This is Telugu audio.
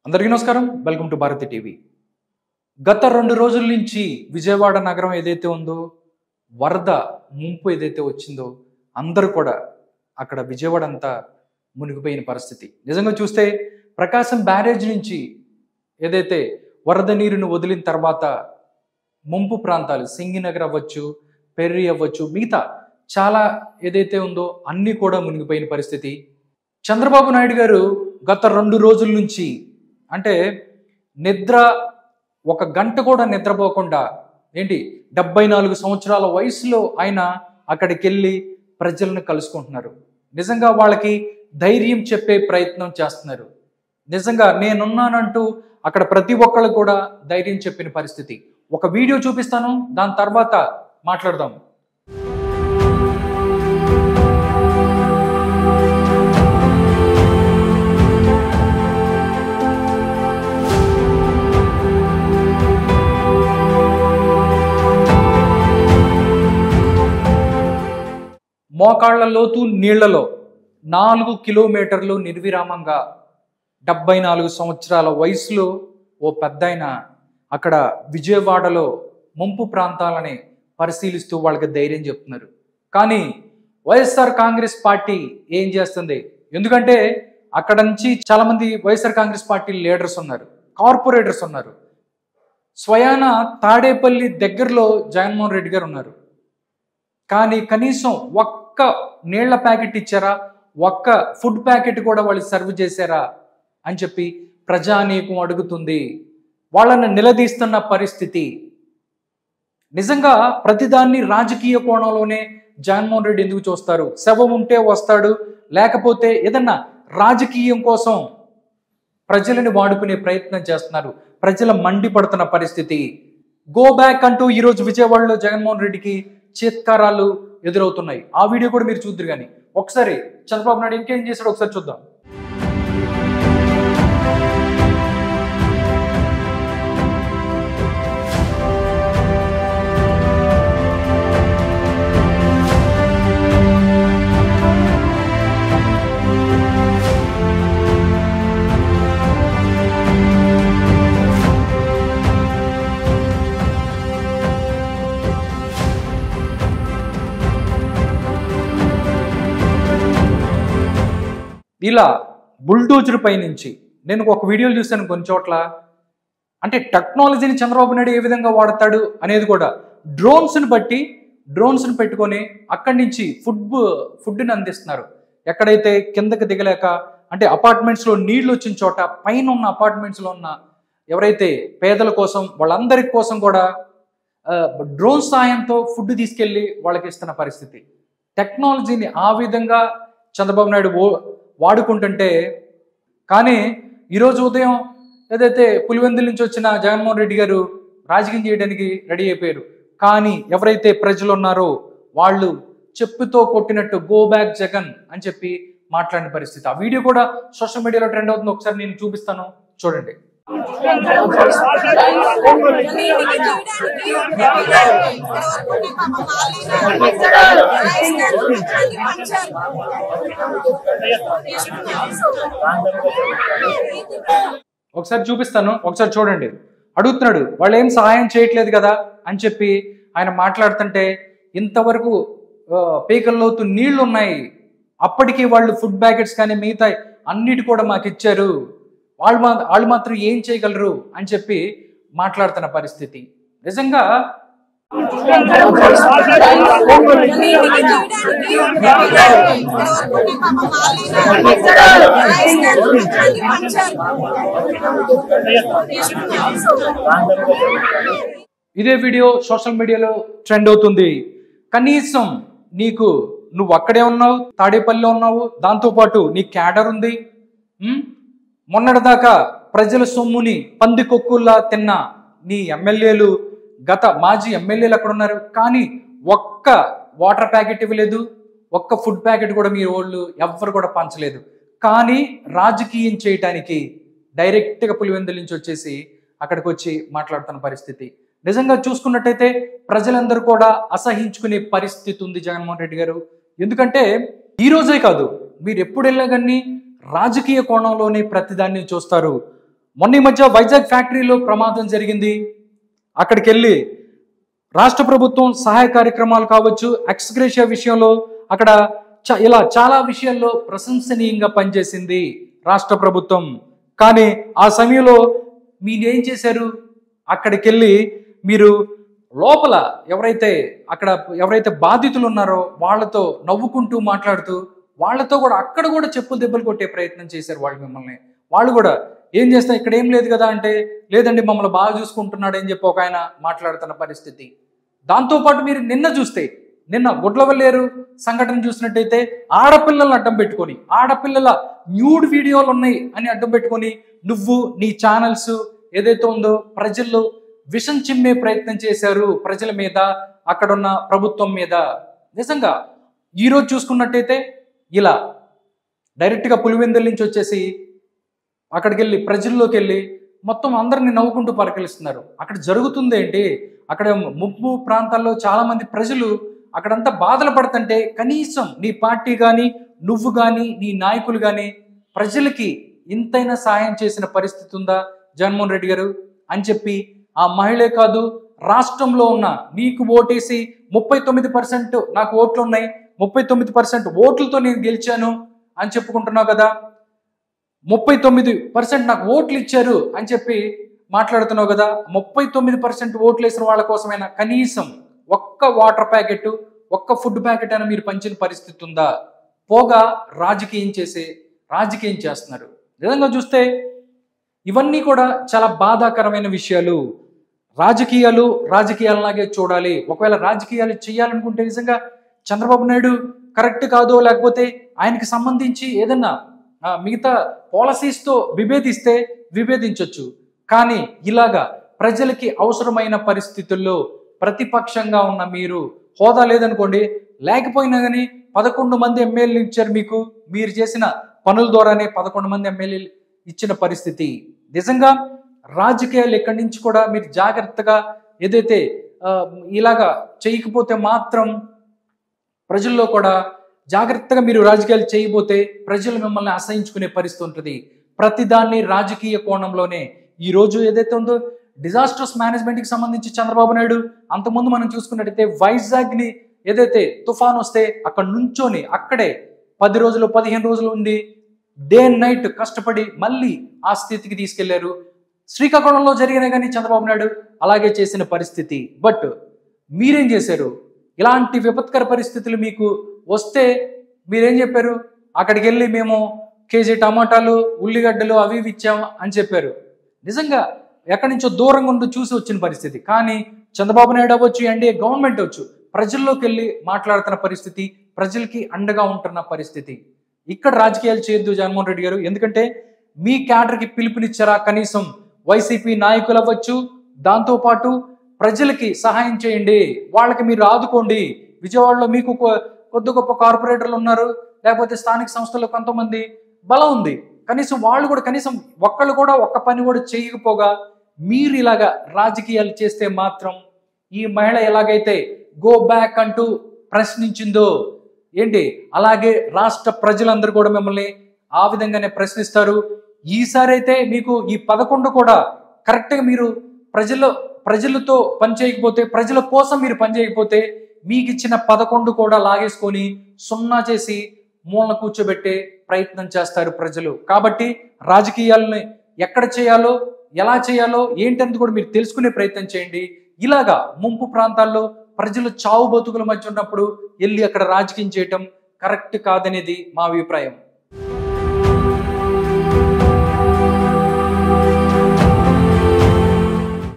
అందరికీ నమస్కారం వెల్కమ్ టు భారతి టీవీ గత రెండు రోజుల నుంచి విజయవాడ నగరం ఏదైతే ఉందో వరద ముంపు ఏదైతే వచ్చిందో అందరూ కూడా అక్కడ విజయవాడ అంతా మునిగిపోయిన పరిస్థితి నిజంగా చూస్తే ప్రకాశం బ్యారేజ్ నుంచి ఏదైతే వరద నీరును వదిలిన తర్వాత ముంపు ప్రాంతాలు సింగినగర్ అవ్వచ్చు పెర్రి అవ్వచ్చు మిగతా చాలా ఏదైతే ఉందో అన్నీ కూడా మునిగిపోయిన పరిస్థితి చంద్రబాబు నాయుడు గారు గత రెండు రోజుల నుంచి అంటే నిద్ర ఒక గంట కూడా నిద్రపోకుండా ఏంటి డెబ్బై నాలుగు సంవత్సరాల వయసులో ఆయన అక్కడికి వెళ్ళి ప్రజలను కలుసుకుంటున్నారు నిజంగా వాళ్ళకి ధైర్యం చెప్పే ప్రయత్నం చేస్తున్నారు నిజంగా నేనున్నానంటూ అక్కడ ప్రతి ఒక్కళ్ళు కూడా ధైర్యం చెప్పిన పరిస్థితి ఒక వీడియో చూపిస్తాను దాని తర్వాత మాట్లాడదాం మోకాళ్ల లోతు నీళ్లలో నాలుగు కిలోమీటర్లు నిర్విరామంగా డెబ్బై నాలుగు సంవత్సరాల వయసులో ఓ పెద్దాయన అక్కడ విజయవాడలో ముంపు ప్రాంతాలని పరిశీలిస్తూ వాళ్ళకి ధైర్యం చెప్తున్నారు కానీ వైఎస్ఆర్ కాంగ్రెస్ పార్టీ ఏం చేస్తుంది ఎందుకంటే అక్కడ నుంచి చాలా మంది వైఎస్ఆర్ కాంగ్రెస్ పార్టీ లీడర్స్ ఉన్నారు కార్పొరేటర్స్ ఉన్నారు స్వయాన తాడేపల్లి దగ్గరలో జగన్మోహన్ రెడ్డి గారు ఉన్నారు కానీ కనీసం ఒక్క నీళ్ల ప్యాకెట్ ఇచ్చారా ఒక్క ఫుడ్ ప్యాకెట్ కూడా వాళ్ళు సర్వ్ చేశారా అని చెప్పి ప్రజానీకం అడుగుతుంది వాళ్ళని నిలదీస్తున్న పరిస్థితి నిజంగా ప్రతిదాన్ని రాజకీయ కోణంలోనే జగన్మోహన్ రెడ్డి ఎందుకు చూస్తారు శవం ఉంటే వస్తాడు లేకపోతే ఏదన్నా రాజకీయం కోసం ప్రజలని వాడుకునే ప్రయత్నం చేస్తున్నారు ప్రజల మండిపడుతున్న పరిస్థితి గో బ్యాక్ అంటూ ఈరోజు విజయవాడలో జగన్మోహన్ రెడ్డికి చిత్కారాలు ఎదురవుతున్నాయి ఆ వీడియో కూడా మీరు చూద్దరు కానీ ఒకసారి చంద్రబాబు నాయుడు ఇంకేం చేశాడు ఒకసారి చూద్దాం ఇలా బుల్డోజర్ పై నుంచి నేను ఒక వీడియోలు చూశాను కొన్ని చోట్ల అంటే టెక్నాలజీని చంద్రబాబు నాయుడు ఏ విధంగా వాడతాడు అనేది కూడా డ్రోన్స్ని బట్టి డ్రోన్స్ని పెట్టుకొని అక్కడి నుంచి ఫుడ్ ఫుడ్ని అందిస్తున్నారు ఎక్కడైతే కిందకి దిగలేక అంటే అపార్ట్మెంట్స్లో నీళ్లు వచ్చిన చోట పైన ఉన్న అపార్ట్మెంట్స్లో ఉన్న ఎవరైతే పేదల కోసం వాళ్ళందరి కోసం కూడా డ్రోన్ సాయంతో ఫుడ్ తీసుకెళ్ళి వాళ్ళకి ఇస్తున్న పరిస్థితి టెక్నాలజీని ఆ విధంగా చంద్రబాబు నాయుడు ఓ- వాడుకుంటుంటే కానీ ఈరోజు ఉదయం ఏదైతే పులివెందుల నుంచి వచ్చిన జగన్మోహన్ రెడ్డి గారు రాజకీయం చేయడానికి రెడీ అయిపోయారు కానీ ఎవరైతే ప్రజలు ఉన్నారో వాళ్ళు చెప్పుతో కొట్టినట్టు గో బ్యాక్ జగన్ అని చెప్పి మాట్లాడిన పరిస్థితి ఆ వీడియో కూడా సోషల్ మీడియాలో ట్రెండ్ అవుతుంది ఒకసారి నేను చూపిస్తాను చూడండి ఒకసారి చూపిస్తాను ఒకసారి చూడండి అడుగుతున్నాడు వాళ్ళు ఏం సహాయం చేయట్లేదు కదా అని చెప్పి ఆయన మాట్లాడుతుంటే ఇంతవరకు ఆ, పీకల్లోతు నీళ్లు ఉన్నాయి అప్పటికి వాళ్ళు ఫుడ్ ప్యాకెట్స్ కానీ మిగతా అన్నిటి కూడా మాకు ఇచ్చారు వాళ్ళు మా వాళ్ళు మాత్రం ఏం చేయగలరు అని చెప్పి మాట్లాడుతున్న పరిస్థితి నిజంగా ఇదే వీడియో సోషల్ మీడియాలో ట్రెండ్ అవుతుంది కనీసం నీకు నువ్వు అక్కడే ఉన్నావు తాడేపల్లిలో ఉన్నావు దాంతోపాటు నీ క్యాడర్ ఉంది ఉమ్? మొన్నటిదాకా ప్రజల సొమ్ముని పందికొక్కుల్లా తిన్న నీ ఎమ్మెల్యేలు గత మాజీ ఎమ్మెల్యేలు అక్కడ ఉన్నారు కానీ ఒక్క వాటర్ ప్యాకెట్ ఇవ్వలేదు ఒక్క ఫుడ్ ప్యాకెట్ కూడా మీ వాళ్ళు ఎవ్వరు కూడా పంచలేదు కానీ రాజకీయం చేయటానికి డైరెక్ట్గా పులివెందుల నుంచి వచ్చేసి అక్కడికి వచ్చి మాట్లాడుతున్న పరిస్థితి నిజంగా చూసుకున్నట్టయితే ప్రజలందరూ కూడా అసహించుకునే పరిస్థితి ఉంది జగన్మోహన్ రెడ్డి గారు ఎందుకంటే ఈ రోజే కాదు మీరు ఎప్పుడు వెళ్ళినా కానీ రాజకీయ కోణంలోనే ప్రతిదాన్ని చూస్తారు మొన్న ఈ మధ్య వైజాగ్ ఫ్యాక్టరీలో ప్రమాదం జరిగింది అక్కడికి వెళ్ళి రాష్ట్ర ప్రభుత్వం సహాయ కార్యక్రమాలు కావచ్చు ఎక్స్గ్రేషియా విషయంలో అక్కడ చ- ఇలా చాలా విషయాల్లో ప్రశంసనీయంగా పనిచేసింది రాష్ట్ర ప్రభుత్వం కానీ ఆ సమయంలో మీరేం చేశారు అక్కడికి వెళ్ళి మీరు లోపల ఎవరైతే అక్కడ ఎవరైతే బాధితులు ఉన్నారో వాళ్ళతో నవ్వుకుంటూ మాట్లాడుతూ వాళ్ళతో కూడా అక్కడ కూడా చెప్పులు దెబ్బలు కొట్టే ప్రయత్నం చేశారు వాళ్ళు మిమ్మల్ని వాళ్ళు కూడా ఏం చేస్తా ఇక్కడ ఏం లేదు కదా అంటే లేదండి మమ్మల్ని బాగా చూసుకుంటున్నాడు అని చెప్పి ఒక ఆయన మాట్లాడుతున్న పరిస్థితి దాంతోపాటు మీరు నిన్న చూస్తే నిన్న గుడ్లవల్లేరు సంఘటన చూసినట్టయితే ఆడపిల్లలను అడ్డం పెట్టుకొని ఆడపిల్లల న్యూడ్ వీడియోలు ఉన్నాయి అని అడ్డం పెట్టుకొని నువ్వు నీ ఛానల్స్ ఏదైతే ఉందో ప్రజల్లో విషం చిమ్మే ప్రయత్నం చేశారు ప్రజల మీద అక్కడున్న ప్రభుత్వం మీద నిజంగా ఈరోజు చూసుకున్నట్టయితే ఇలా డైరెక్ట్గా పులివెందుల నుంచి వచ్చేసి అక్కడికి వెళ్ళి ప్రజల్లోకి వెళ్ళి మొత్తం అందరిని నవ్వుకుంటూ పలకలిస్తున్నారు అక్కడ జరుగుతుంది ఏంటి అక్కడ ముప్పు ప్రాంతాల్లో చాలా మంది ప్రజలు అక్కడంతా బాధలు పడుతుంటే కనీసం నీ పార్టీ కానీ నువ్వు కానీ నీ నాయకులు కానీ ప్రజలకి ఇంతైనా సాయం చేసిన పరిస్థితి ఉందా జగన్మోహన్ రెడ్డి గారు అని చెప్పి ఆ మహిళే కాదు రాష్ట్రంలో ఉన్న నీకు ఓటేసి ముప్పై తొమ్మిది పర్సెంట్ నాకు ఓట్లు ఉన్నాయి ముప్పై తొమ్మిది పర్సెంట్ ఓట్లతో నేను గెలిచాను అని చెప్పుకుంటున్నావు కదా ముప్పై తొమ్మిది పర్సెంట్ నాకు ఓట్లు ఇచ్చారు అని చెప్పి మాట్లాడుతున్నావు కదా ముప్పై తొమ్మిది పర్సెంట్ ఓట్లు వేసిన వాళ్ళ కోసమైనా కనీసం ఒక్క వాటర్ ప్యాకెట్ ఒక్క ఫుడ్ ప్యాకెట్ అయినా మీరు పంచిన పరిస్థితి ఉందా పోగా రాజకీయం చేసే రాజకీయం చేస్తున్నారు నిజంగా చూస్తే ఇవన్నీ కూడా చాలా బాధాకరమైన విషయాలు రాజకీయాలు రాజకీయాలలాగే చూడాలి ఒకవేళ రాజకీయాలు చేయాలనుకుంటే నిజంగా చంద్రబాబు నాయుడు కరెక్ట్ కాదో లేకపోతే ఆయనకి సంబంధించి ఏదన్నా ఆ, మిగతా పాలసీస్తో విభేదిస్తే విభేదించవచ్చు కానీ ఇలాగా ప్రజలకి అవసరమైన పరిస్థితుల్లో ప్రతిపక్షంగా ఉన్న మీరు హోదా లేదనుకోండి లేకపోయినా కానీ పదకొండు మంది ఎమ్మెల్యేలు ఇచ్చారు మీకు మీరు చేసిన పనుల ద్వారానే పదకొండు మంది ఎమ్మెల్యేలు ఇచ్చిన పరిస్థితి నిజంగా రాజకీయాలు ఎక్కడి నుంచి కూడా మీరు జాగ్రత్తగా ఏదైతే ఆ, ఇలాగా చేయకపోతే మాత్రం ప్రజల్లో కూడా జాగ్రత్తగా మీరు రాజకీయాలు చేయబోతే ప్రజలు మిమ్మల్ని అసహించుకునే పరిస్థితి ఉంటుంది ప్రతిదాన్ని రాజకీయ కోణంలోనే ఈ రోజు ఏదైతే ఉందో డిజాస్టర్స్ మేనేజ్మెంట్కి సంబంధించి చంద్రబాబు నాయుడు అంతకుముందు మనం చూసుకున్నట్టయితే వైజాగ్ని ఏదైతే తుఫాన్ వస్తే అక్కడ నుంచొని అక్కడే పది రోజులు పదిహేను రోజులు ఉండి డే అండ్ నైట్ కష్టపడి మళ్ళీ ఆ స్థితికి తీసుకెళ్లారు శ్రీకాకుళంలో జరిగిన కానీ చంద్రబాబు నాయుడు అలాగే చేసిన పరిస్థితి బట్ మీరేం చేశారు ఇలాంటి విపత్కర పరిస్థితులు మీకు వస్తే మీరేం చెప్పారు అక్కడికి వెళ్ళి మేము కేజీ టమాటాలు ఉల్లిగడ్డలు అవి ఇవి ఇచ్చాం అని చెప్పారు నిజంగా ఎక్కడి నుంచో దూరంగా ఉండి చూసి వచ్చిన పరిస్థితి కానీ చంద్రబాబు నాయుడు అవ్వచ్చు ఎన్డీఏ గవర్నమెంట్ అవచ్చు ప్రజల్లోకి వెళ్ళి మాట్లాడుతున్న పరిస్థితి ప్రజలకి అండగా ఉంటున్న పరిస్థితి ఇక్కడ రాజకీయాలు చేయొద్దు జగన్మోహన్ రెడ్డి గారు ఎందుకంటే మీ క్యాడర్కి పిలుపునిచ్చారా కనీసం వైసీపీ నాయకులు అవ్వచ్చు దాంతోపాటు ప్రజలకి సహాయం చేయండి వాళ్ళకి మీరు ఆదుకోండి విజయవాడలో మీకు కొ- కొద్ది గొప్ప కార్పొరేటర్లు ఉన్నారు లేకపోతే స్థానిక సంస్థల్లో కొంతమంది బలం ఉంది కనీసం వాళ్ళు కూడా కనీసం ఒక్కళ్ళు కూడా ఒక్క పని కూడా చేయకపోగా మీరు ఇలాగా రాజకీయాలు చేస్తే మాత్రం ఈ మహిళ ఎలాగైతే గో బ్యాక్ అంటూ ప్రశ్నించిందో ఏంటి అలాగే రాష్ట్ర ప్రజలందరూ కూడా మిమ్మల్ని ఆ విధంగానే ప్రశ్నిస్తారు ఈసారి అయితే మీకు ఈ పదకొండు కూడా కరెక్ట్గా మీరు ప్రజల్లో ప్రజలతో పని చేయకపోతే ప్రజల కోసం మీరు పని చేయకపోతే మీకు ఇచ్చిన పదకొండు కూడా లాగేసుకొని సున్నా చేసి మూలన కూర్చోబెట్టే ప్రయత్నం చేస్తారు ప్రజలు కాబట్టి రాజకీయాలని ఎక్కడ చేయాలో ఎలా చేయాలో ఏంటందుకు కూడా మీరు తెలుసుకునే ప్రయత్నం చేయండి ఇలాగా ముంపు ప్రాంతాల్లో ప్రజలు చావు బతుకుల మధ్య ఉన్నప్పుడు వెళ్ళి అక్కడ రాజకీయం చేయటం కరెక్ట్ కాదనేది మా అభిప్రాయం